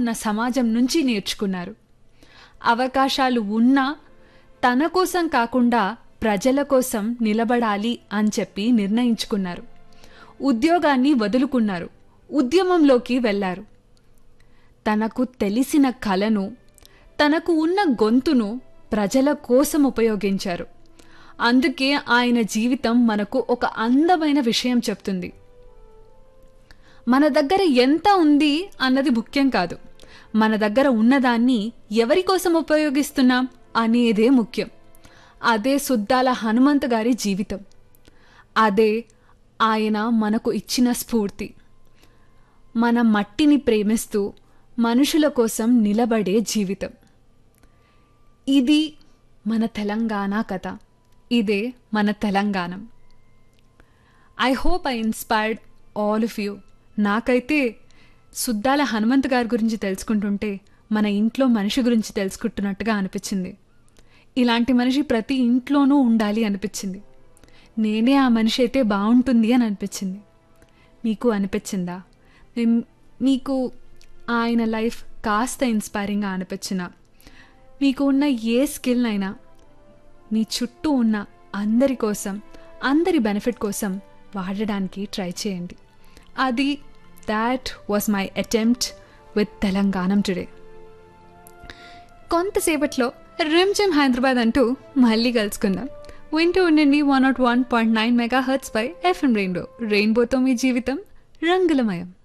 ఉన్న సమాజం నుంచి నేర్చుకున్నారు అవకాశాలు ఉన్నా తన కోసం కాకుండా ప్రజల కోసం నిలబడాలి అని చెప్పి నిర్ణయించుకున్నారు ఉద్యోగాన్ని వదులుకున్నారు ఉద్యమంలోకి వెళ్ళారు తనకు తెలిసిన కళను తనకు ఉన్న గొంతును ప్రజల కోసం ఉపయోగించారు అందుకే ఆయన జీవితం మనకు ఒక అందమైన విషయం చెప్తుంది మన దగ్గర ఎంత ఉంది అన్నది ముఖ్యం కాదు మన దగ్గర ఉన్నదాన్ని ఎవరి కోసం ఉపయోగిస్తున్నాం అనేదే ముఖ్యం అదే సుద్దాల హనుమంత్ గారి జీవితం అదే ఆయన మనకు ఇచ్చిన స్ఫూర్తి మన మట్టిని ప్రేమిస్తూ మనుషుల కోసం నిలబడే జీవితం ఇది మన తెలంగాణ కథ ఇదే మన Telanganam I hope I inspired all of you నాకైతే సుద్దాల హనుమంత్ గారి గురించి తెలుసుకుంటుంటే మన ఇంట్లో మనిషి గురించి తెలుసుకుంటున్నట్టుగా అనిపించింది ఇలాంటి మనిషి ప్రతి ఇంట్లోనూ ఉండాలి అనిపించింది నేనే ఆ మనిషి అయితే బాగుంటుంది అని అనిపించింది మీకు అనిపించిందా మేం- మీకు ఆయన లైఫ్ కాస్త ఇన్స్పైరింగ్గా అనిపించిన మీకు ఉన్న ఏ స్కిల్నైనా మీ చుట్టూ ఉన్న అందరి కోసం అందరి బెనిఫిట్ కోసం వాడడానికి ట్రై చేయండి అది that was my attempt with Telanganam today కొంతసేపట్లో రిమ్జిమ్ హైదరాబాద్ అంటూ మళ్ళీ కలుసుకుందాం వింటూ ఉండండి one nought one point nine megahertz పై ఎఫ్ఎం రెయిన్బో రెయిన్బోతో మీ జీవితం రంగులమయం